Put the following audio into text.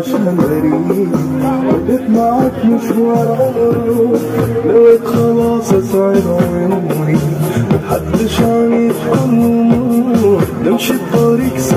عشان غريب بدأت معاك مشوار عمره نويت خلاص اسعد عمري محدش عن يفهمه نمشي الطريق سوا